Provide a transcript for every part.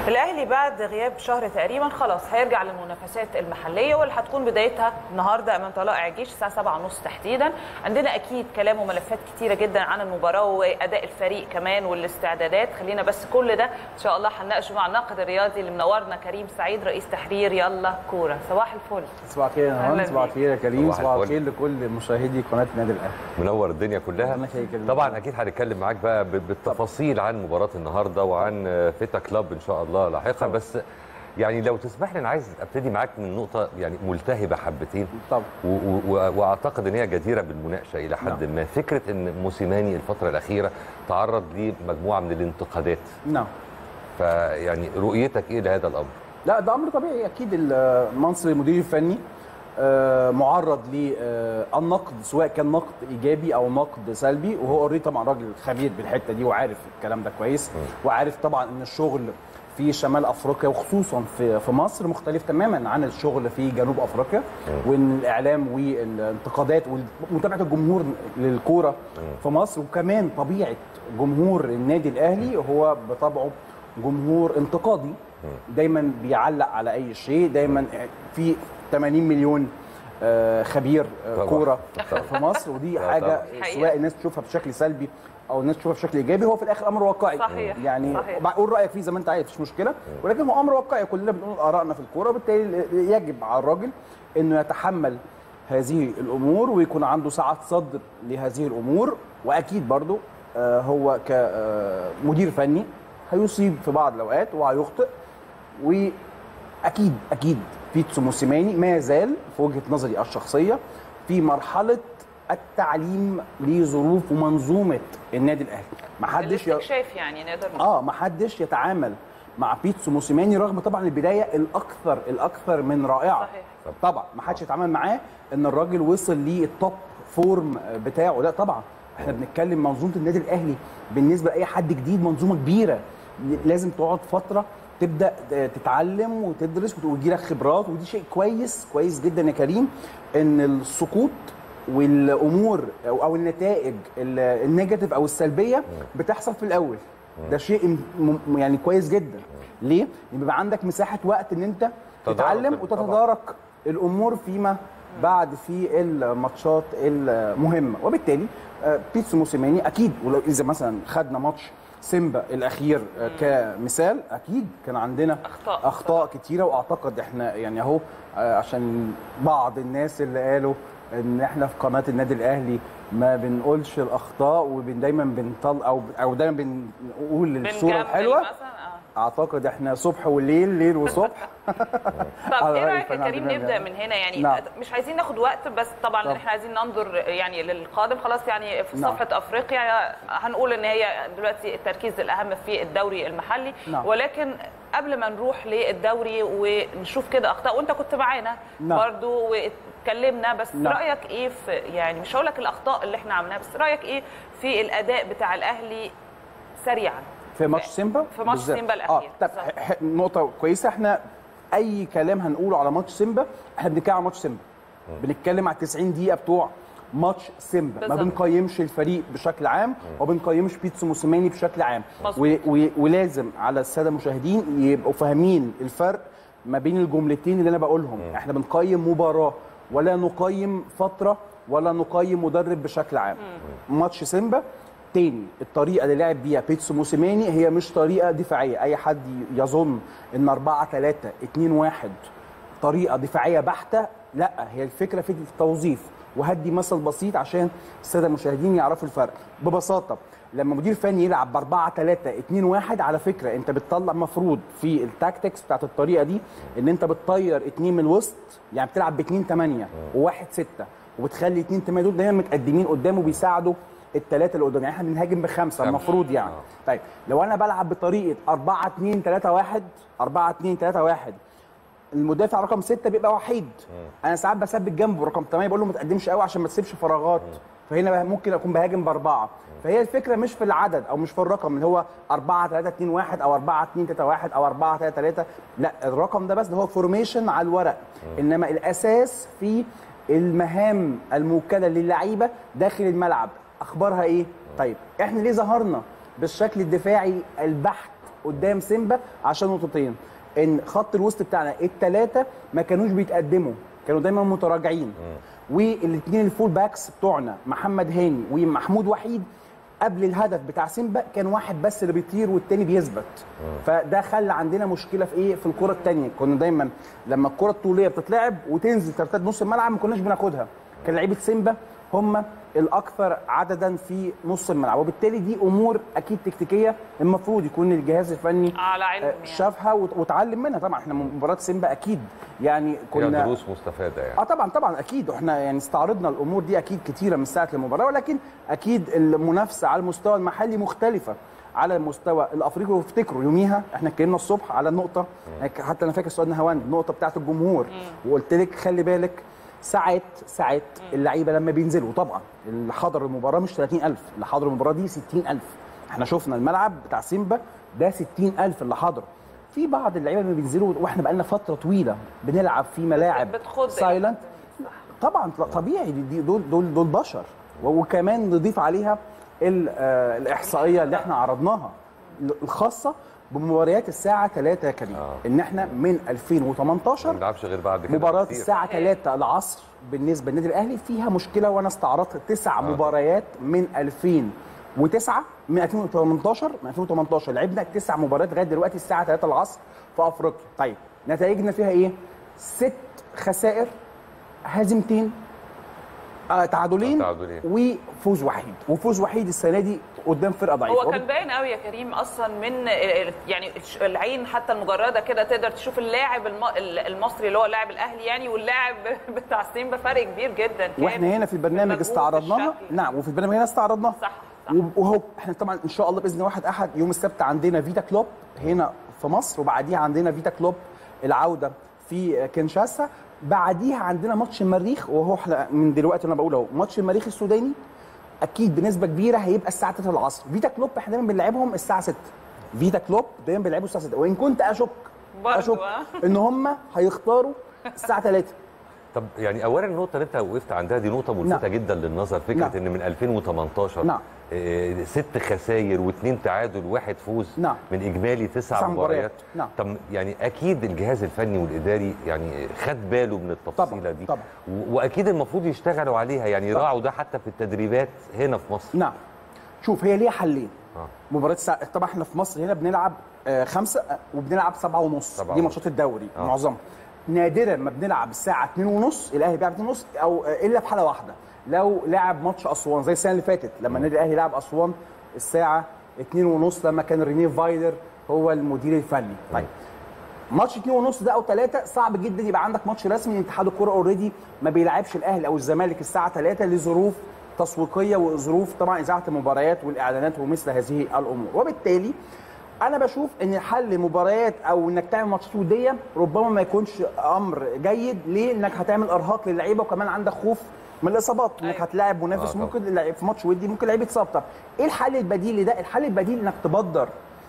الاهلي بعد غياب شهر تقريبا خلاص هيرجع للمنافسات المحليه واللي هتكون بدايتها النهارده امام طلائع الجيش الساعه 7:30 تحديدا عندنا اكيد كلام وملفات كتيره جدا عن المباراه واداء الفريق كمان والاستعدادات خلينا بس كل ده ان شاء الله هنناقشه مع الناقد الرياضي اللي منورنا كريم سعيد رئيس تحرير يلا كوره صباح الفل صباح الخير يا أهلاً نهار صباح بيك. الخير يا كريم صباح صباح الفل. الخير لكل مشاهدي قناه النادي الاهلي منور الدنيا كلها ربنا يخليك يا كريم. طبعا اكيد هنتكلم معاك بقى ب- بالتفاصيل عن مباراه النهارده وعن فيتا كلاب ان شاء الله لاحقا بس يعني لو تسمح لي انا عايز ابتدي معاك من نقطه يعني ملتهبه حبتين طبعا و- و- و- واعتقد ان هي جديره بالمناقشه الى حد نعم. ما فكره ان موسيماني الفتره الاخيره تعرض لمجموعه من الانتقادات نعم فيعني رؤيتك ايه لهذا الامر لا ده امر طبيعي اكيد المنصب المدير الفني آه، معرض للنقد سواء كان نقد ايجابي او نقد سلبي وهو اوريدي طبعا راجل خبير بالحته دي وعارف الكلام ده كويس وعارف طبعا ان الشغل في شمال افريقيا وخصوصا في في مصر مختلف تماما عن الشغل في جنوب افريقيا وان الاعلام والانتقادات ومتابعه الجمهور للكوره في مصر وكمان طبيعه جمهور النادي الاهلي هو بطبعه جمهور انتقادي دايما بيعلق على اي شيء دايما في 80 مليون آه، خبير آه، طبعاً. كوره في مصر ودي طبعاً. حاجه حقيقة. سواء الناس تشوفها بشكل سلبي او الناس تشوفها بشكل ايجابي هو في الاخر امر واقعي صحيح. يعني صحيح. قول رايك فيه زي ما انت عايز مفيش مشكله ولكن هو امر واقعي كلنا بنقول ارائنا في الكوره وبالتالي يجب على الراجل انه يتحمل هذه الامور ويكون عنده سعه صدر لهذه الامور واكيد برضو آه، هو كمدير فني هيصيب في بعض الاوقات وهيخطئ واكيد اكيد بيتسو موسيماني ما زال في وجهه نظري الشخصيه في مرحله التعليم لظروف ومنظومه النادي الاهلي ما حدش ي... الاستكشاف يعني نقدر نقول اه ما حدش يتعامل مع بيتسو موسيماني رغم طبعا البدايه الاكثر الاكثر من رائعه صحيح. طبعا ما حدش يتعامل معاه ان الراجل وصل للتوب فورم بتاعه لا طبعا احنا بنتكلم منظومه النادي الاهلي بالنسبه لاي حد جديد منظومه كبيره لازم تقعد فتره تبدا تتعلم وتدرس ويجي لك خبرات ودي شيء كويس كويس جدا يا كريم ان السقوط والامور او أو النتائج ال- النيجاتيف او السلبيه بتحصل في الاول ده شيء م- م- يعني كويس جدا ليه؟ لان بيبقى عندك مساحه وقت ان انت تدارك تتعلم طبعاً. وتتدارك الامور فيما بعد في الماتشات المهمه وبالتالي آه، بيتسو موسيماني اكيد ولو اذا مثلا خدنا ماتش سيمبا الاخير آه، كمثال اكيد كان عندنا أخطاء. اخطاء كتيره واعتقد احنا يعني اهو آه، عشان بعض الناس اللي قالوا ان احنا في قناه النادي الاهلي ما بنقولش الاخطاء ودايما بنطل او او دايما بنقول الصوره بنجمل الحلوه مثلا آه. اعتقد احنا صبح وليل ليل وصبح طب على ايه رأي رايك يا الفنان كريم عبد نبدا المنعم. من هنا يعني نعم. مش عايزين ناخد وقت بس طبعا طب. احنا عايزين ننظر يعني للقادم خلاص يعني في نعم. صفحه افريقيا هنقول ان هي دلوقتي التركيز الاهم في الدوري المحلي نعم. ولكن قبل ما نروح للدوري ونشوف كده اخطاء وانت كنت معانا نعم. برضو واتكلمنا بس نعم. رايك ايه في يعني مش هقول لك الاخطاء اللي احنا عملناها بس رايك ايه في الاداء بتاع الاهلي سريعا في ماتش سيمبا في ماتش بالذات. سيمبا الأخير. اه طب بالظبط. ح- ح- نقطه كويسه احنا اي كلام هنقوله على ماتش سيمبا احنا بنتكلم على ماتش سيمبا بنتكلم على 90 دقيقه بتوع ماتش سيمبا ما بالظبط. بنقيمش الفريق بشكل عام وما بنقيمش بيتسو موسيماني بشكل عام مظبوط. و و ولازم على الساده المشاهدين يبقوا فاهمين الفرق ما بين الجملتين اللي انا بقولهم احنا بنقيم مباراه ولا نقيم فتره ولا نقيم مدرب بشكل عام ماتش سيمبا تاني الطريقه اللي لعب بيها بيتسو موسيماني هي مش طريقه دفاعيه اي حد يظن ان 4 3 2 1 طريقه دفاعيه بحته لا هي الفكره في التوظيف وهدي مثل بسيط عشان الساده المشاهدين يعرفوا الفرق ببساطه لما مدير فني يلعب ب 4 3 2 1 على فكره انت بتطلع مفروض في التاكتكس بتاعت الطريقه دي ان انت بتطير اتنين من الوسط يعني بتلعب ب 2 8 وواحد 6 وبتخلي اتنين 8 دول دايما متقدمين قدام وبيساعدوا الثلاثه اللي قدام يعني احنا بنهاجم بخمسه المفروض يعني طيب لو انا بلعب بطريقه 4 2 3 1 4 2 3 1 المدافع رقم ستة بيبقى وحيد انا ساعات بثبت جنبه رقم 8 بقول له ما تقدمش قوي عشان ما تسيبش فراغات فهنا بقى ممكن اكون بهاجم باربعه فهي الفكره مش في العدد او مش في الرقم اللي هو 4 3 2 1 او 4 2 3 1 او 4 3 3 لا الرقم ده بس ده هو فورميشن على الورق انما الاساس في المهام الموكله للعيبه داخل الملعب اخبارها ايه طيب احنا ليه ظهرنا بالشكل الدفاعي البحت قدام سيمبا عشان نقطتين ان خط الوسط بتاعنا الثلاثه ما كانوش بيتقدموا كانوا دايما متراجعين والاثنين الفول باكس بتوعنا محمد هاني ومحمود وحيد قبل الهدف بتاع سيمبا كان واحد بس اللي بيطير والتاني بيثبت فده خلى عندنا مشكله في ايه في الكره الثانيه كنا دايما لما الكره الطوليه بتتلعب وتنزل ترتد نص الملعب ما كناش بناخدها كان لعيبه سيمبا هم الاكثر عددا في نص الملعب وبالتالي دي امور اكيد تكتيكيه المفروض يكون الجهاز الفني على علم آه، يعني. شافها وت- وتعلم منها طبعا احنا مباراه سيمبا اكيد يعني هي كنا دروس مستفاده يعني اه طبعا طبعا اكيد احنا يعني استعرضنا الامور دي اكيد كتيره من ساعه المباراه ولكن اكيد المنافسه على المستوى المحلي مختلفه على المستوى الافريقي وافتكروا يوميها احنا اتكلمنا الصبح على النقطه حتى انا فاكر سؤال نهاوند النقطه بتاعت الجمهور وقلت لك خلي بالك ساعات ساعات اللعيبه لما بينزلوا طبعا اللي حضر المباراه مش 30000 اللي حضر المباراه دي 60000 احنا شفنا الملعب بتاع سيمبا ده 60000 اللي حضروا في بعض اللعيبه اللي بينزلوا واحنا بقالنا فتره طويله بنلعب في ملاعب بتخض سايلنت طبعا طبيعي دي- دي دول دول دول بشر وكمان نضيف عليها ال- آه، الاحصائيه اللي احنا عرضناها الخاصه بمباريات الساعه 3 يا كريم آه. ان احنا من ما 2018 بنلعبش غير بعد كده مباراة بكتير. الساعة 3 العصر بالنسبة للنادي الأهلي فيها مشكلة وأنا استعرضت تسع مباريات من 2009 من 2018 من 2018 لعبنا تسع مباريات لغاية دلوقتي الساعة 3 العصر في أفريقيا طيب نتائجنا فيها إيه؟ ست خسائر هزيمتين آه تعادلين تعادلين. وفوز وحيد وفوز وحيد السنة دي قدام فرقة ضعيفة هو كان باين قوي يا كريم اصلا من ال- يعني الش- العين حتى المجرده كده تقدر تشوف اللاعب الم- ال- المصري اللي هو اللاعب الاهلي يعني واللاعب بتاع سيمبا فرق كبير جدا كان واحنا هنا في البرنامج المجهود، استعرضناها الشكل. نعم وفي البرنامج هنا استعرضناها صح صح وهو احنا طبعا ان شاء الله باذن واحد احد يوم السبت عندنا فيتا كلوب هنا في مصر وبعديها عندنا فيتا كلوب العوده في كينشاسا بعديها عندنا ماتش المريخ وهو احنا من دلوقتي انا بقول اهو ماتش المريخ السوداني اكيد بنسبه كبيره هيبقى الساعه 3 العصر فيتا كلوب احنا دايما بنلعبهم الساعه 6 فيتا كلوب دايما بيلعبوا الساعه 6 وان كنت اشك برضو، اشك آه. ان هم هيختاروا الساعه 3 طب يعني اولا النقطه اللي انت وقفت عندها دي نقطه ملفته نعم. جدا للنظر فكره نعم. ان من 2018 نعم. آه، ست خساير واثنين تعادل واحد فوز نعم. من اجمالي تسع تسع مباريات مباريات. نعم. طب يعني اكيد الجهاز الفني والاداري يعني خد باله من التفصيله طبعاً، دي طبعاً. و- واكيد المفروض يشتغلوا عليها يعني طبعاً. يراعوا ده حتى في التدريبات هنا في مصر نعم شوف هي ليها حلين آه. مباراة الساعة طبعا احنا في مصر هنا بنلعب آه، خمسة آه، وبنلعب سبعة ونص سبعة دي ونص. ماتشات الدوري آه. معظمها نادرا ما بنلعب الساعة 2 ونص الاهلي بيلعب 2 ونص او آه، الا في حالة واحدة لو لعب ماتش اسوان زي السنة اللي فاتت لما النادي الاهلي لعب اسوان الساعة 2 ونص لما كان رينيه فايلر هو المدير الفني طيب ماتش 2 ونص ده او 3 صعب جدا يبقى عندك ماتش رسمي اتحاد الكوره اوريدي ما بيلعبش الاهلي او الزمالك الساعه 3 لظروف تسويقيه وظروف طبعا اذاعه المباريات والاعلانات ومثل هذه الامور وبالتالي انا بشوف ان حل مباريات او انك تعمل ماتشات وديه ربما ما يكونش امر جيد ليه انك هتعمل ارهاق للعيبه وكمان عندك خوف من الاصابات انك أيوة. هتلاعب منافس آه طبعا. ممكن اللعيب في ماتش ودي ممكن لعيب يتصاب طب ايه الحل البديل لده الحل البديل انك تبدر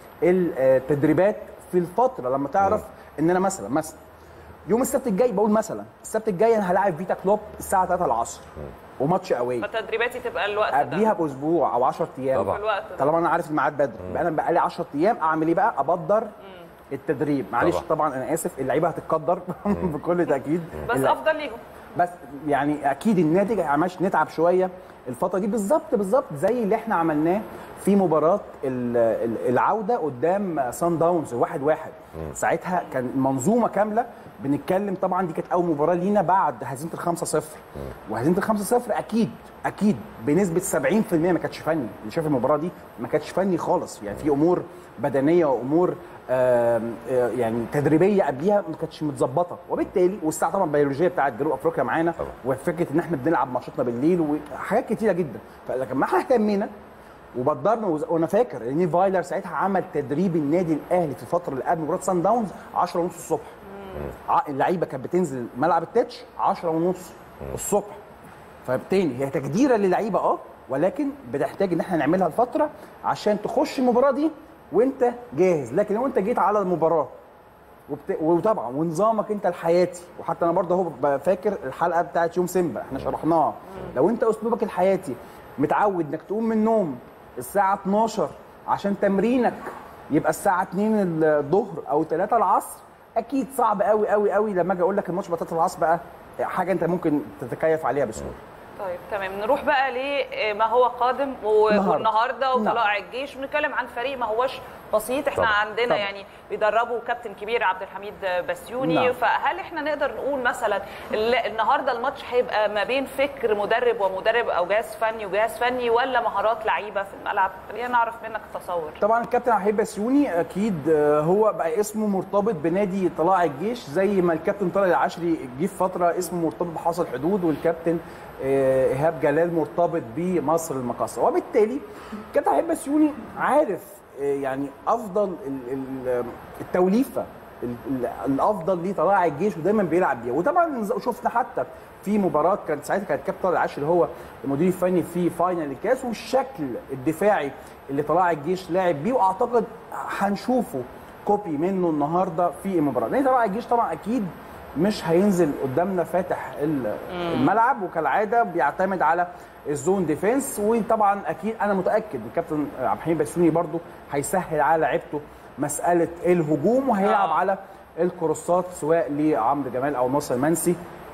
التدريبات في الفتره لما تعرف ان انا مثلا مثلا يوم السبت الجاي بقول مثلا السبت الجاي انا هلاعب فيتا كلوب الساعه 3 العصر وماتش قوي فتدريباتي تبقى الوقت ده قبليها باسبوع او 10 ايام طبعا. في الوقت ده طالما انا عارف الميعاد بدري يبقى انا بقى لي 10 ايام اعمل ايه بقى ابدر التدريب معلش طبعا. طبعا, انا اسف اللعيبه هتتقدر بكل تاكيد بس اللع- افضل ليهم بس يعني اكيد الناتج هيعملش نتعب شويه الفتره دي بالظبط بالظبط زي اللي احنا عملناه في مباراه ال- ال- العوده قدام سان داونز واحد واحد ساعتها كان منظومه كامله بنتكلم طبعا دي كانت اول مباراه لينا بعد هزيمه الخمسة صفر وهزيمه الخمسة صفر اكيد اكيد بنسبه 70% ما كانتش فني اللي شاف المباراه دي ما كانتش فني خالص يعني في امور بدنيه وامور آم، آه، يعني تدريبيه قبليها ما كانتش متظبطه وبالتالي والساعه طبعا البيولوجيه بتاعت جنوب افريقيا معانا طبعا. وفكره ان احنا بنلعب ماتشاتنا بالليل وحاجات كتيره جدا فلكن ما احنا اهتمينا وبدرنا وز- وانا فاكر ان فايلر ساعتها عمل تدريب النادي الاهلي في الفتره اللي قبل مباراه سان داونز 10 ونص الصبح ع- اللعيبه كانت بتنزل ملعب التتش 10 ونص الصبح فبالتالي هي تجديره للعيبه اه ولكن بتحتاج ان احنا نعملها الفتره عشان تخش المباراه دي وانت جاهز لكن لو انت جيت على المباراه وبت... وطبعا ونظامك انت الحياتي وحتى انا برضه اهو فاكر الحلقه بتاعت يوم سيمبا احنا شرحناها لو انت اسلوبك الحياتي متعود انك تقوم من النوم الساعه 12 عشان تمرينك يبقى الساعه 2 الظهر او 3 العصر اكيد صعب قوي قوي قوي لما اجي اقول لك الماتش بقى 3 العصر بقى حاجه انت ممكن تتكيف عليها بسهوله طيب تمام نروح بقى لما هو قادم و- النهاردة. والنهارده نعم. وطلائع الجيش ونتكلم عن فريق ما هوش بسيط احنا طبعا. عندنا طبعا. يعني بيدربوا كابتن كبير عبد الحميد بسيوني نعم. فهل احنا نقدر نقول مثلا ال- النهارده الماتش هيبقى ما بين فكر مدرب ومدرب او جهاز فني وجهاز فني ولا مهارات لعيبه في الملعب خلينا نعرف منك التصور طبعا الكابتن عبد بسيوني اكيد آه، هو بقى اسمه مرتبط بنادي طلائع الجيش زي ما الكابتن طارق العشري جه في فتره اسمه مرتبط بحرس الحدود والكابتن آه، ايهاب جلال مرتبط بمصر المقاصه وبالتالي الكابتن عبد بسيوني عارف آه، يعني افضل ال- ال- التوليفه ال- ال- الافضل لطلائع الجيش ودايما بيلعب بيها وطبعا ز- شفنا حتى في مباراه كانت ساعتها كان الكابتن طارق العشري هو المدير الفني في فاينل الكاس والشكل الدفاعي اللي طلائع الجيش لاعب بيه واعتقد هنشوفه كوبي منه النهارده في المباراه لان طلائع الجيش طبعا اكيد مش هينزل قدامنا فاتح ال- الملعب وكالعاده بيعتمد على الزون ديفense وطبعا اكيد انا متاكد الكابتن عبد الحميد بسيوني برضو هيسهل على لعيبته مساله الهجوم وهيلعب آه. على الكروسات سواء لعمرو جمال او ناصر منسي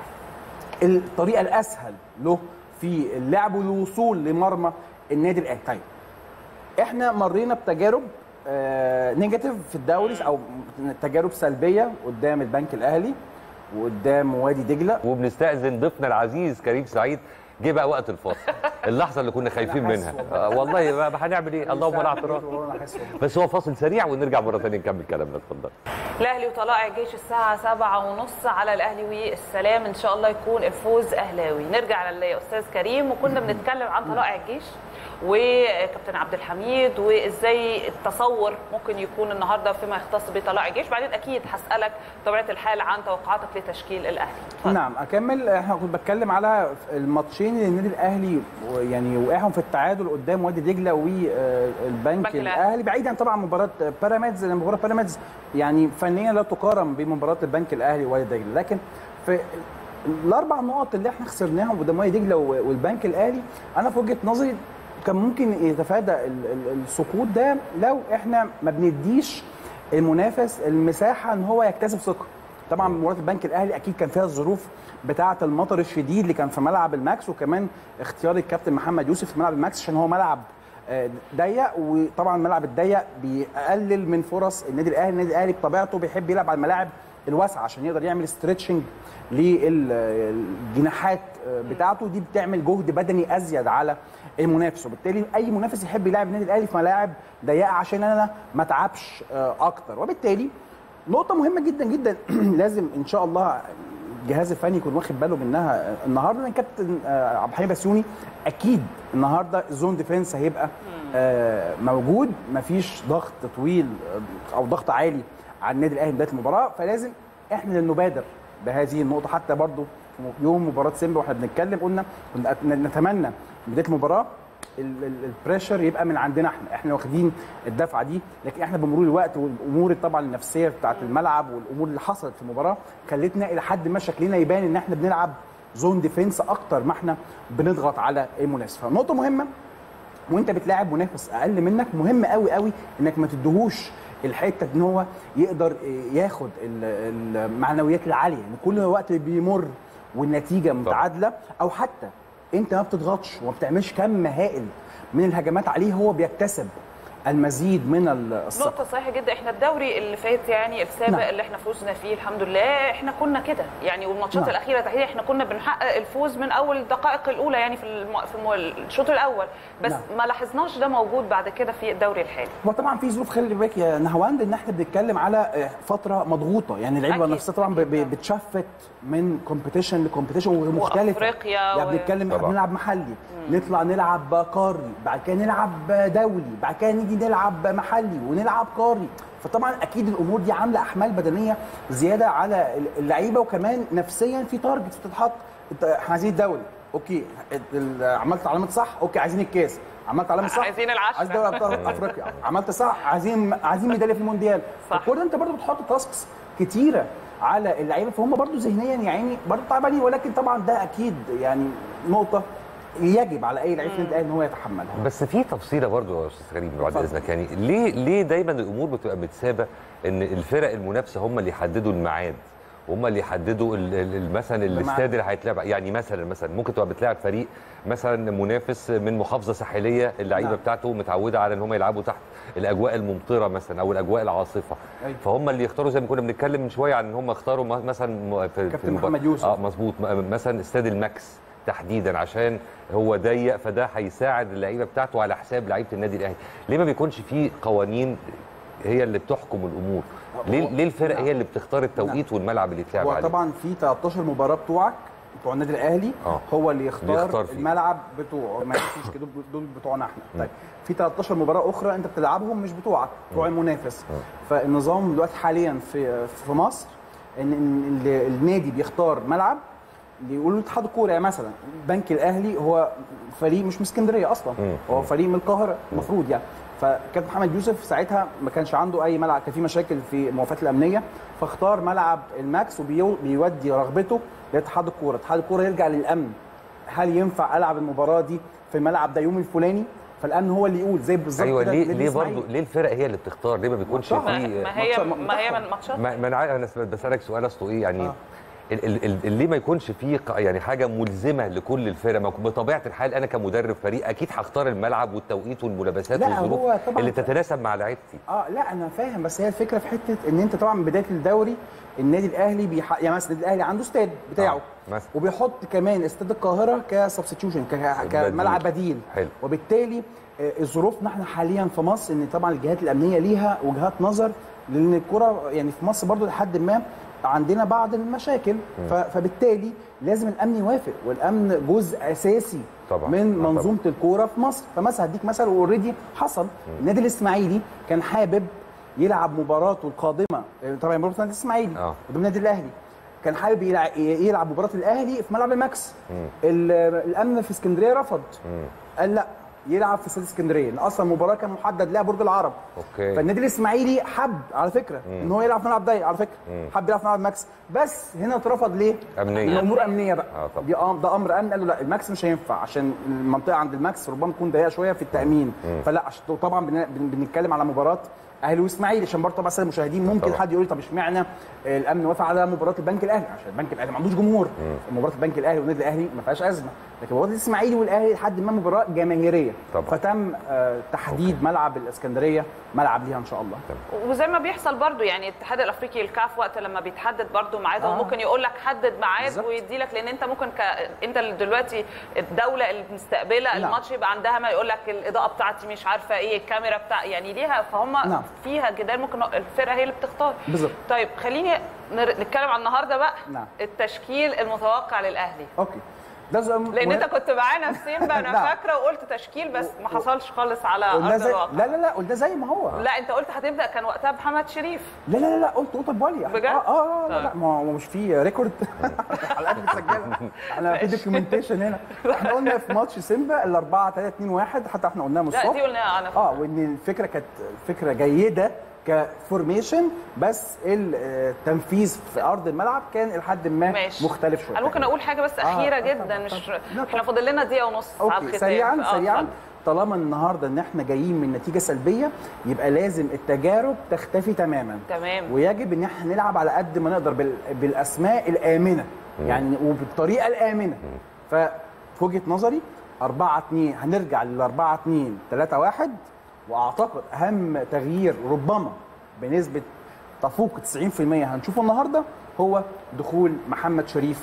الطريقه الاسهل له في اللعب والوصول لمرمى النادي الاهلي طيب احنا مرينا بتجارب آه نيجاتيف في الدوري او تجارب سلبيه قدام البنك الاهلي وقدام وادي دجله وبنستأذن ضيفنا العزيز كريم سعيد جه بقى وقت الفاصل اللحظه اللي كنا خايفين أنا حاسس منها والله. آه، والله بقى هنعمل ايه اللهم لا اعتراض والله أنا حاسس والله. بس هو فاصل سريع ونرجع مره ثانيه نكمل كلامنا اتفضل الاهلي وطلائع الجيش الساعه سبعة ونص على الاهلي والسلام ان شاء الله يكون الفوز اهلاوي نرجع للاستاذ كريم وكنا بنتكلم عن طلائع الجيش وكابتن عبد الحميد وازاي التصور ممكن يكون النهارده فيما يختص بطلائع الجيش بعدين اكيد هسالك بطبيعه الحال عن توقعاتك لتشكيل الاهلي اتفضل. نعم اكمل احنا كنت بتكلم على الماتشين اللي النادي الاهلي و- يعني وقعهم في التعادل قدام وادي دجله والبنك البنك الأهلي. الاهلي بعيدا طبعا عن مباراه بيراميدز لان مباراه بيراميدز يعني فنيا لا تقارن بمباراه البنك الاهلي ووادي دجله لكن في الاربع نقط اللي احنا خسرناهم قدام وادي دجله و- والبنك الاهلي انا في وجهه نظري كان ممكن يتفادى ال- ال- السقوط ده لو احنا ما بنديش المنافس المساحه ان هو يكتسب ثقه طبعا مباراه البنك الاهلي اكيد كان فيها الظروف بتاعه المطر الشديد اللي كان في ملعب الماكس وكمان اختيار الكابتن محمد يوسف في ملعب الماكس عشان هو ملعب آه، ضيق وطبعا الملعب الضيق بيقلل من فرص النادي الاهلي النادي الاهلي بطبيعته بيحب يلعب على الملاعب الواسعه عشان يقدر يعمل ستريتشنج للجناحات بتاعته دي بتعمل جهد بدني ازيد على المنافس وبالتالي اي منافس يحب يلعب النادي الاهلي في ملاعب ضيقه عشان انا ما اتعبش آه، اكتر وبالتالي نقطه مهمه جدا جدا لازم ان شاء الله الجهاز الفني يكون واخد باله منها النهارده ان كابتن آه، عبد الحليم بسيوني اكيد النهارده الزون ديفense هيبقى آه، موجود مفيش ضغط طويل آه، او ضغط عالي على النادي الاهلي بدايه المباراه فلازم احنا اللي نبادر بهذه النقطه حتى برضو في يوم مباراه سيمبا واحنا بنتكلم قلنا كنا نتمنى بدايه المباراه ال- ال- البريشر يبقى من عندنا احنا احنا واخدين الدفعه دي لكن احنا بمرور الوقت والامور طبعا النفسيه بتاعه الملعب والامور اللي حصلت في المباراه خلتنا الى حد ما شكلنا يبان ان احنا بنلعب زون ديفense اكتر ما احنا بنضغط على المنافس فنقطه مهمه وانت بتلاعب منافس اقل منك مهم قوي قوي انك ما تديهوش الحته ان هو يقدر ياخد ال- المعنويات العاليه ان كل وقت بيمر والنتيجه متعادله او حتى انت ما بتضغطش وما بتعملش كم هائل من الهجمات عليه هو بيكتسب المزيد من الثقه نقطة صحيحة جدا احنا الدوري اللي فات يعني السابق نعم. اللي احنا فوزنا فيه الحمد لله احنا كنا كده يعني والماتشات نعم. الأخيرة تحديدا احنا كنا بنحقق الفوز من أول الدقائق الأولى يعني في الم... في الم... الشوط الأول بس نعم. ما لاحظناش ده موجود بعد كده في الدوري الحالي وطبعا في ظروف خلي بالك يا نهواند ان احنا بنتكلم على فتره مضغوطه يعني اللعيبه أكيد. نفسها طبعا ب- ب- بتشفت من كومبيتيشن لكومبيتيشن ومختلفه وأفريقيا يعني و- بنتكلم احنا طبعا. بنلعب محلي نطلع نلعب قاري بعد كده نلعب دولي بعد كده نيجي نلعب محلي ونلعب قاري فطبعا اكيد الامور دي عامله احمال بدنيه زياده على اللعيبه وكمان نفسيا في تارجت بتتحط انت احنا عايزين الدوري اوكي ال- عملت علامه صح اوكي عايزين الكاس عملت علامه صح عايزين العشرة. عايز دوري ابطال افريقيا عملت صح عايزين عايزين ميداليه في المونديال صح. فكل انت برضو بتحط تاسكس كتيره على اللعيبه فهم برضو ذهنيا يا عيني برضو تعبانين ولكن طبعا ده اكيد يعني نقطه يجب على اي لعيب في النادي الاهلي ان هو يتحملها بس في تفصيله برضو يا استاذ كريم بعد اتفضل. اذنك يعني ليه ليه دايما الامور بتبقى متسابه ان الفرق المنافسه هم اللي يحددوا الميعاد هم اللي يحددوا ال- ال- ال- مثلا الاستاد اللي هيتلعب يعني مثلا مثلا ممكن تبقى بتلاعب فريق مثلا منافس من محافظه ساحليه اللعيبه نعم. بتاعته متعوده على ان هم يلعبوا تحت الاجواء الممطره مثلا او الاجواء العاصفه أيوة. فهم اللي يختاروا زي ما كنا بنتكلم من شويه عن ان هم اختاروا م- مثلا م- في كابتن في المباراة- محمد يوسف. اه مظبوط م- مثلا استاد الماكس تحديدا عشان هو ضيق فده هيساعد اللعيبه بتاعته على حساب لعيبه النادي الاهلي ليه ما بيكونش في قوانين هي اللي بتحكم الامور ليه ليه الفرق هي اللي بتختار التوقيت والملعب اللي يتلعب هو عليه طبعا في 13 مباراه بتوعك بتوع النادي الاهلي آه. هو اللي يختار, اللي يختار فيه. الملعب بتوعه ما يمشيش كده دول بتوعنا احنا طيب في 13 مباراه اخرى انت بتلعبهم مش بتوعك بتوع المنافس فالنظام دلوقتي حاليا في في مصر ان إن ال- النادي بيختار ملعب بيقولوا اتحاد الكوره يعني مثلا البنك الاهلي هو فريق مش من اسكندريه اصلا مم. هو فريق من القاهره المفروض يعني فكابتن محمد يوسف ساعتها ما كانش عنده اي ملعب كان في مشاكل في الموافقات الامنيه فاختار ملعب الماكس وبيودي رغبته لاتحاد الكوره اتحاد الكوره يرجع للامن هل ينفع العب المباراه دي في الملعب ده يوم الفلاني فالامن هو اللي يقول زي بالظبط ايوه كده ليه النادي ليه الإسماعيلي. برضه ليه الفرق هي اللي بتختار ليه ما بيكونش ماتشات. في ما ما هي ماتشات- ما هي من ماتشات ما ما انا عارف انا بسالك سؤال اصله ايه يعني آه. ال- ال- ال- ليه ما يكونش في ق- يعني حاجه ملزمه لكل الفرق ما يكون- بطبيعه الحال انا كمدرب فريق اكيد هختار الملعب والتوقيت والملابسات لا، والظروف هو طبعاً اللي ف- تتناسب مع لعيبتي اه لا انا فاهم بس هي الفكره في حته ان انت طبعا من بدايه الدوري النادي الاهلي بيح... يعني مثلا النادي الاهلي عنده استاد بتاعه آه، مثلا. وبيحط كمان استاد القاهره كسبستيوشن ك... كملعب بديل حلو. وبالتالي آه، ظروفنا احنا حاليا في مصر ان طبعا الجهات الامنيه ليها وجهات نظر لان الكره يعني في مصر برضو لحد ما عندنا بعض المشاكل ف... فبالتالي لازم الامن يوافق والامن جزء اساسي طبعاً. من آه، طبعاً. منظومه الكوره في مصر فمثلا هديك مثل اوريدي حصل النادي الاسماعيلي كان حابب يلعب مباراته القادمه طبعا مباراه النادي الاسماعيلي آه. قدام النادي الاهلي كان حابب يلعب, يلعب مباراه الاهلي في ملعب الماكس ال- الامن في اسكندريه رفض قال لا يلعب في استاد اسكندريه لان اصلا المباراه كان محدد لها برج العرب أوكي. فالنادي الاسماعيلي حب على فكره ان هو يلعب في ملعب ضيق على فكره حب يلعب في ملعب ماكس بس هنا اترفض ليه؟ أمنية. الامور امنيه بقى آه، طبعاً. دي أم- ده امر امن قالوا لا الماكس مش هينفع عشان المنطقه عند الماكس ربما تكون ضيقه شويه في التامين فلا عشان طبعا بن- بن- بنتكلم على مباراه اهلي واسماعيلي عشان برضه طبعا الساده المشاهدين ممكن طبعاً. حد يقول لي طب اشمعنى الامن وافق على مباراه البنك الاهلي عشان البنك الاهلي ما عندوش جمهور مباراه البنك الاهلي والنادي الاهلي ما فيهاش ازمه لكن مباراه الاسماعيلي والاهلي لحد ما مباراه جماهيريه طبعاً. فتم آه، تحديد ملعب الاسكندريه ملعب ليها ان شاء الله وزي ما بيحصل برضو يعني الاتحاد الافريقي الكاف وقت لما بيتحدد برضو ميعاد هو آه. ممكن يقول لك حدد ميعاد بالظبط. ويدي لك لان انت ممكن ك... انت اللي دلوقتي الدوله اللي مستقبله نعم. الماتش يبقى عندها ما يقول لك الاضاءه بتاعتي مش عارفه ايه الكاميرا بتاع يعني ليها فهم نعم. فيها جدال ممكن الفرقه هي اللي بتختار بالظبط. طيب خليني نر... نتكلم عن النهارده بقى نعم. التشكيل المتوقع للاهلي اوكي ده زي لان انت كنت معانا في سيمبا انا نعم. فاكره وقلت تشكيل بس ما حصلش خالص على قلنا ارض زي الواقع لا لا لا قلنا زي ما هو لا انت قلت هتبدا كان وقتها محمد شريف لا لا لا لا قلت قلت بولي بجد؟ اه اه, آه لا, طيب. لا ما هو مش في ريكورد حلقات متسجله احنا في دوكيومنتيشن هنا احنا قلنا في ماتش سيمبا ال 4 3 2 1 حتى احنا قلناها من لا الصبح دي قلناها انا اه وان الفكره كانت فكره جيده كفورميشن بس التنفيذ في ارض الملعب كان لحد ما ماشي مختلف شويه انا ممكن اقول حاجه بس اخيره آه، جدا طبعاً، مش طبعاً. لا، احنا طبعاً. فاضل لنا دقيقه ونص على اوكي الختام سريعا آه، سريعا اتفضل. طالما النهارده ان احنا جايين من نتيجه سلبيه يبقى لازم التجارب تختفي تماما تمام. ويجب ان احنا نلعب على قد ما نقدر بال... بالاسماء الامنه يعني وبالطريقه الامنه ففي وجهه نظري 4 2 هنرجع لل 4 2 3 1 واعتقد اهم تغيير ربما بنسبه تفوق 90% هنشوفه النهارده هو دخول محمد شريف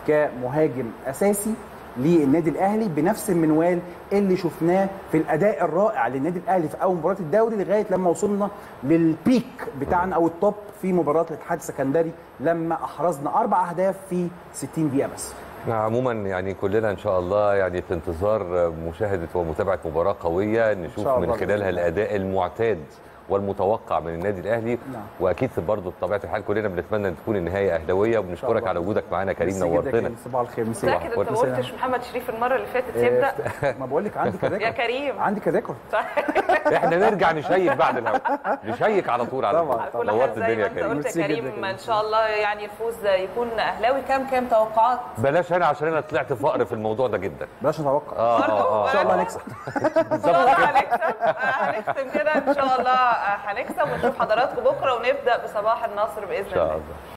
كمهاجم اساسي للنادي الاهلي بنفس المنوال اللي شفناه في الاداء الرائع للنادي الاهلي في اول مباراه الدوري لغايه لما وصلنا للبيك بتاعنا او التوب في مباراه الاتحاد السكندري لما احرزنا اربع اهداف في 60 دقيقه بس عموما يعني كلنا ان شاء الله يعني في انتظار مشاهده ومتابعه مباراه قويه نشوف شاء من الله خلالها بإذن الله. الاداء المعتاد والمتوقع من النادي الاهلي نعم. واكيد برضه بطبيعه الحال كلنا بنتمنى ان تكون النهايه اهلاويه وبنشكرك الله. على وجودك معانا يا كريم ميرسي جدا نورتنا كريم. صباح الخير ميرسي. متاكد انت ما ميرسي. قلتش محمد شريف المره اللي فاتت إيه، يبدا ما بقول لك عندي كريكورد يا كريم عندي كريكورد احنا نرجع نشيك بعد الهوا نشيك على طول على طبعاً، طول كل نورت حاجه زي الدنيا ما يا انت كريم قلت يا ميرسي جدا كريم كريم. ان شاء الله يعني الفوز يكون اهلاوي كام كام توقعات بلاش انا عشان انا طلعت فقر في الموضوع ده جدا بلاش نتوقع اه برضو؟ اه ان شاء الله برضو؟ هنكسب ان شاء الله هنكسب هنختم كده ان شاء الله هنكسب ونشوف حضراتكم بكره ونبدا بصباح النصر باذن ان شاء الله الله